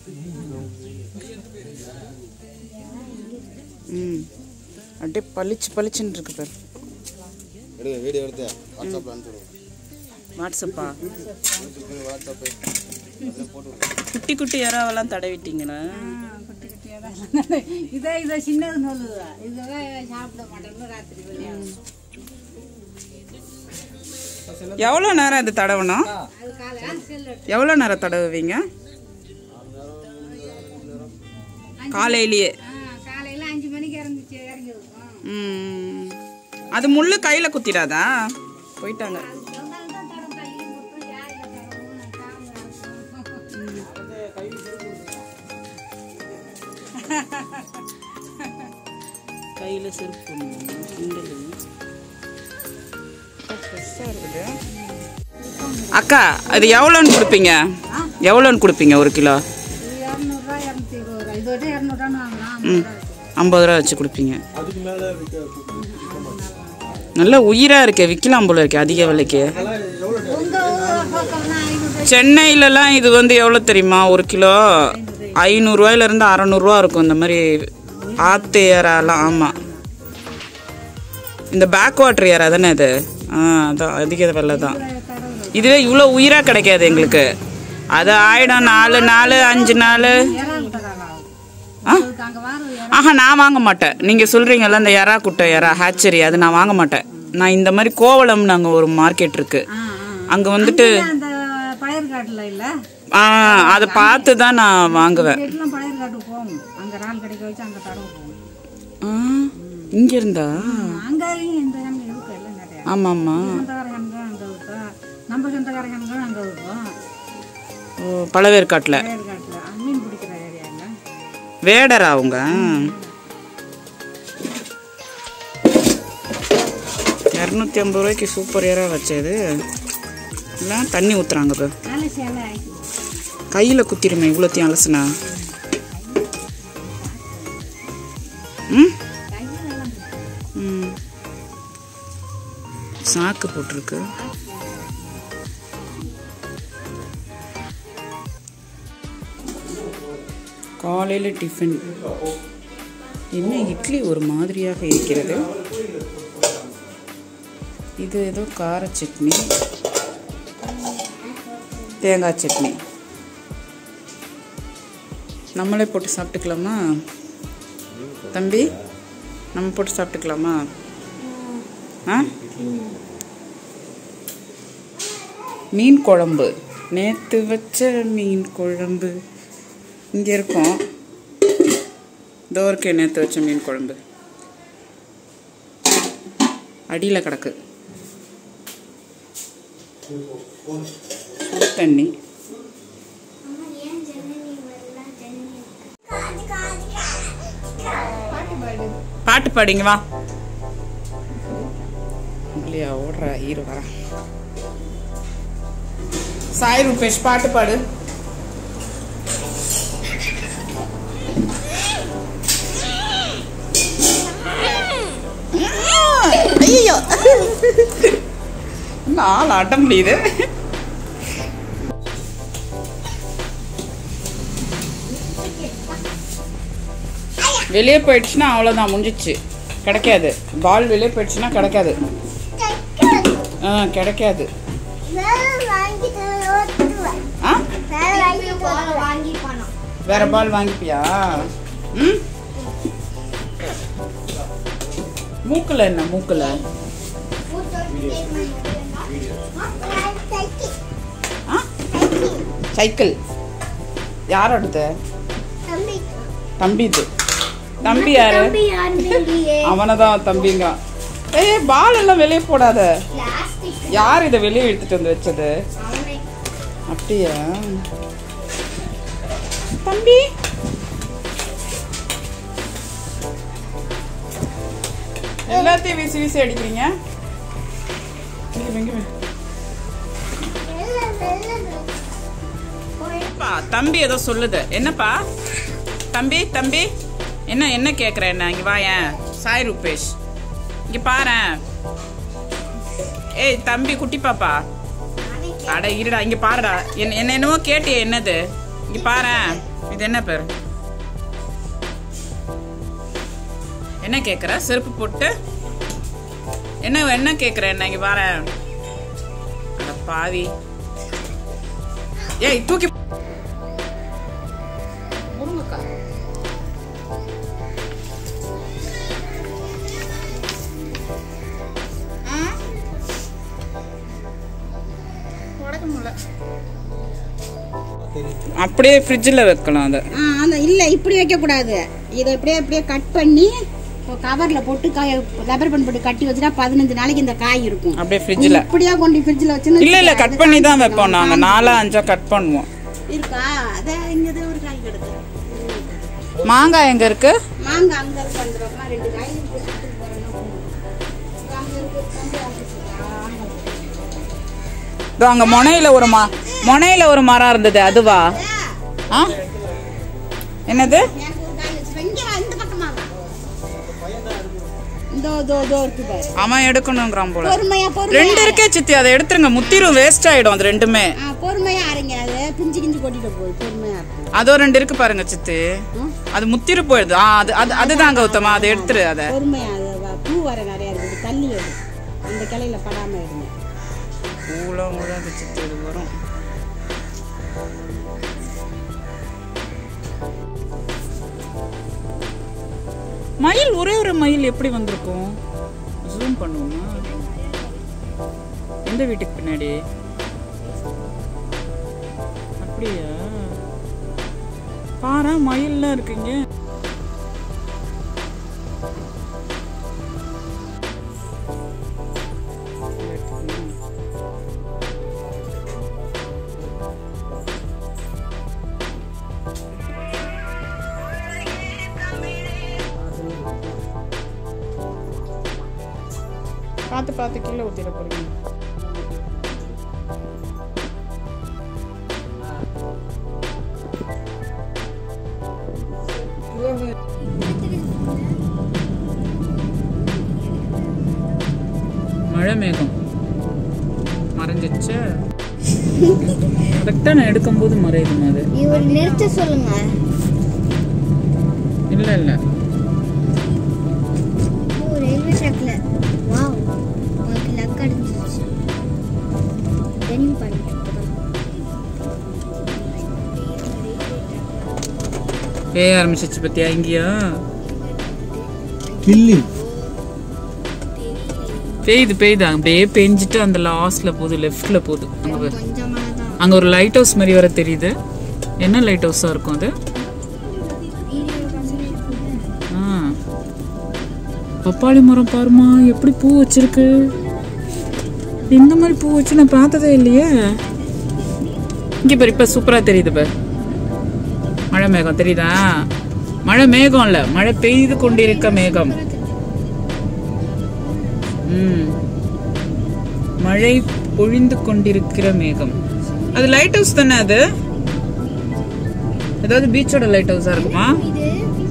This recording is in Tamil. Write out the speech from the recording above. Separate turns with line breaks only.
ம் அப்படியே பளிச்சு பளிச்சுன்னு இருக்கு பாரு
எடுங்க வீடியோ எடுத்து வாட்ஸ்அப்பில் அனுப்பிச்சுடுங்க
வாட்ஸ்அப்பா
யூடியூப்பு வாட்ஸ்அப்பு அதில் போட்டு விடுங்க.
குட்டி குட்டி இறாவெல்லாம் தடவிட்டீங்களா
குட்டி குட்டியாக தான் இதே இதை சின்னது சொல்லுதா இதுவே சாப்பிட மாட்டேன்னு ராத்திரி விளையாடும்
எவ்வளோ நேரம் இது தடவணும்
அது காலையில் செல்லு
எவ்வளோ நேரம் தடவுவீங்க காலையிலேயே
காலையில் அஞ்சு மணிக்கு இறங்கிச்சு இறங்கி இருக்கும்
ம் அது முள்ளு கையில் குத்திடாதா போயிட்டாங்க கையில் செருப்பு போடணும். கிண்டலு ஃப்ரெஷ்ஷாக இருக்குது அக்கா அது எவ்வளோன்னு கொடுப்பீங்க எவ்வளோன்னு கொடுப்பீங்க ஒரு கிலோ
இரநூறுவா இரநூத்தி இருபது ரூபா இதோட இரநூறுவான்னு வாங்கலாம்
ம் ஐம்பது ரூபா வச்சு கொடுப்பீங்க
அதுக்கு மேலே விற்க
நல்ல உயிராக இருக்கே விற்கலாம் போல இருக்கே அதிக விலைக்கு
உங்கள் ஊர் பக்கம்னா ஐநூறு
சென்னையிலலாம் இது வந்து எவ்வளோ தெரியுமா ஒரு கிலோ ஐநூறுரூவாயிலேருந்து அறநூறுவா இருக்கும் இந்த மாதிரி ஆத்து ஏறாலாம் ஆமாம் இந்த பேக் வாட்டர் ஏறா தானே இது ஆ அதான் அதிக விலை தான் இதுவே இவ்வளோ உயிராக கிடைக்காது எங்களுக்கு அது ஆயிடும் நாலு நாள் அஞ்சு நாள்
இறால் தராங்க
ஆ
அங்கே வாரம்
ஆஹா நான் வாங்க மாட்டேன் நீங்கள் சொல்கிறீங்கல்ல இந்த எறா குட்டை எறா ஹேச்சரி அது நான் வாங்க மாட்டேன் நான் இந்த மாதிரி கோவளம் நாங்கள் ஒரு மார்க்கெட் இருக்கு
ஆ
அங்கே வந்துட்டு
அந்த பயிர் காட்டில் இல்லை
ஆ அதை பார்த்து தான் நான் வாங்குவேன்
வீட்டுலாம் பயிர் காட்டுக்கு போகும் அங்கே இறால் கிடைக்க வச்சு அங்கே தடவை போகும்
ஆ இங்க இருந்தா
அங்கேயும் இந்த கணக்கு இருக்கு எல்லாம் நிறையா
ஆமா ஆமா
சொந்தக்காரங்க அங்கே இருக்கும் நம்ம சொந்தக்காரங்க அங்கே இருக்கும்
ஓ பழவேற்காட்டுல
பயிர் காட்டில் மீன் பிடிக்கிற ஏரியாவில்
வேடரா அவங்க இரநூத்தி ஐம்பது ரூபாய்க்கு சூப்பர் ஏரா வச்சது இல்லை தண்ணி ஊத்துறாங்க இப்போ
நல்ல சேலை ஆகி
கையில் குத்திருமே இவ்வளோத்தையும் அலசுனா ம் ம் சாக்கு போட்டிருக்கு காலையில் டிஃபன் என்ன இட்லி ஒரு மாதிரியாக இருக்கிறது இது ஏதோ கார சட்னி தேங்காய் சட்னி நம்மளே போட்டு சாப்பிட்டுக்கலாமா தம்பி நம்ம போட்டு சாப்பிட்டுக்கலாமா ஆ மீன் குழம்பு நேற்று வச்ச மீன் குழம்பு இங்கே இருக்கோம் இதோ இருக்கே நேற்று வச்ச மீன் குழம்பு அடியில் கிடக்கு சுடு தண்ணி பாட்டு பாடிங்க வா இல்லையா ஓடுற ஹீரோ வர சாய் ரூபேஷ் பாட்டு பாடு ஐயோ நாள் அட முடியுது வெளியே போயிடுச்சுன்னா அவ்வளோதான் முடிஞ்சிச்சு கிடைக்காது பால் வெளியே போயிடுச்சுன்னா கிடைக்காது ஆ கிடைக்காது ஆ வேற பால் வாங்கிப்பியா ம் மூக்குல என்ன மூக்குல ஆ சைக்கிள் யாரோடது தம்பி இது தம்பி யாரு அவனதான் தம்பிங்க ஏய் பால் எல்லாம் வெளியே போடாத யார் இதை வெளியே எடுத்துட்டு வந்து வச்சது அப்படியா தம்பி எல்லாத்தையும் வீசி வீசி அடிக்கிறீங்க இங்க வா, இங்க வா. அப்பா, தம்பி ஏதோ சொல்லுது என்னப்பா தம்பி தம்பி என்ன என்ன கேக்குற என்ன இங்க வாயேன் சாய் ரூபேஷ் இங்க பாரேன் ஏய் தம்பி குட்டி பாப்பா அட இருடா இங்க பாருடா என்ன என்ன என்னவோ கேட்டியே என்னது இங்க பாரேன் இது என்ன பேர் என்ன கேக்குற செருப்பு போட்டு என்ன என்ன கேக்குற என்ன இங்க பாரேன் அட பாவி ஏய் தூக்கி முருங்கக்காய் ஆ? உடைக்க முடியல. அப்படியே ஃப்ரிட்ஜில் வைக்கலாம் அதை
ஆ அந்த இல்லை இப்படி வைக்கக்கூடாது இதை இப்படியே இப்படியே கட் பண்ணி கவரில் போட்டு காய ரப்பர் பண்ட் போட்டு கட்டி வச்சுட்டா பதினஞ்சு நாளைக்கு இந்த காய் இருக்கும்
அப்படியே ஃப்ரிட்ஜில்
இப்படியே கொண்டு ஃப்ரிட்ஜில் வச்சுன்னு
இல்ல இல்ல கட் பண்ணி தான் வைப்போம் நாங்க நாலா அஞ்சா கட் பண்ணுவோம்
இருக்கா அதான் இங்கே தான் ஒரு காய் கிடக்கு
மாங்காய் எங்க இருக்கு
மாங்காய் அங்கே இருக்கு அந்த பக்கமா ரெண்டு காய் இருக்கு எடுத்துட்டு போறேன்னா இங்க அங்க இருக்கு தம்பி ஆஃபீஸ்ல.
இதோ அங்க முனையில ஒரு மா முனையில ஒரு மரம் இருந்தது அதுவா ஆ என்னது
எனக்கு ஒரு காய் வச்சு இங்க வா, இந்த பக்கமா வா. இதோ இதோ இதோ இருக்கு பாரு
அவன் எடுக்கணுங்கிறான் போல
பொறுமையா பொறுமையா
ரெண்டு இருக்கே சித்தி அதை எடுத்துருங்க முத்திரும் வேஸ்ட் ஆயிடும் அது ரெண்டுமே
ஆ, பொறுமையா அரைங்க அது பிஞ்சு கிஞ்சு கொட்டிட்டு போகுது பொறுமையா இருக்கும்
அதோ ரெண்டு இருக்கு பாருங்க சித்து
ம்.
அது முத்திரு போயிடுது ஆ அது அது அதுதான் கௌதமா அதை எடுத்துரு அதை
பொறுமையா அது வ- பூ வர நிறைய இருக்குது தள்ளி எடு அந்த கிளையில படாம எடுங்க
பூலாம் விழாது சித்து இது வரும் மயில் ஒரே ஒரு மயில் எப்படி வந்திருக்கும் ஜூம் பண்ணுவோமா எந்த வீட்டுக்கு பின்னாடி அப்படியா பாரா மயில்லாம் இருக்குங்க பார்த்து பார்த்து கீழே ஊத்திட போறீங்க மழை மேகம் மறைஞ்சிச்சு கரெக்டாக நான் எடுக்கும்போது மறையுது அது
இவர் நிறுத்த சொல்லுங்க
இல்லை இல்லை
ஓ ரயில்வே ட்ராக்ல வாவ் உங்களுக்கு லக் அடிஞ்சிருச்சு டெனிங் பண்ணிட்டு
பேய ஆரம்பிச்சிச்சு பத்தியா இங்கேயா
கில்லி
பெய்யுது பெய்யுது அப்படியே பெஞ்சிட்டு அந்த லாஸ்ட்ல போகுது லெஃப்ட்ல போகுது அங்க பாரு.
கொஞ்சமாக தான்
அங்க ஒரு லைட் ஹவுஸ் மாதிரி வர தெரியுது என்ன லைட் ஹவுஸா இருக்கும் அது ஆ. பப்பாளி மரம் பாருமா எப்படி பூ வச்சிருக்கு இந்த மாதிரி பூ வச்சு நான் பார்த்ததே இல்லையே இங்க பாரு இப்ப சூப்பரா தெரியுது பாரு மழை மேகம் தெரியுதா மழை மேகம் இல்ல மழை பெய்து கொண்டிருக்க மேகம் ம் மழை பொழிந்து கொண்டிருக்கிற மேகம் அது லைட் ஹவுஸ் தானே அது ஏதாவது பீச்சோட லைட் ஹவுஸா இருக்குமா
இது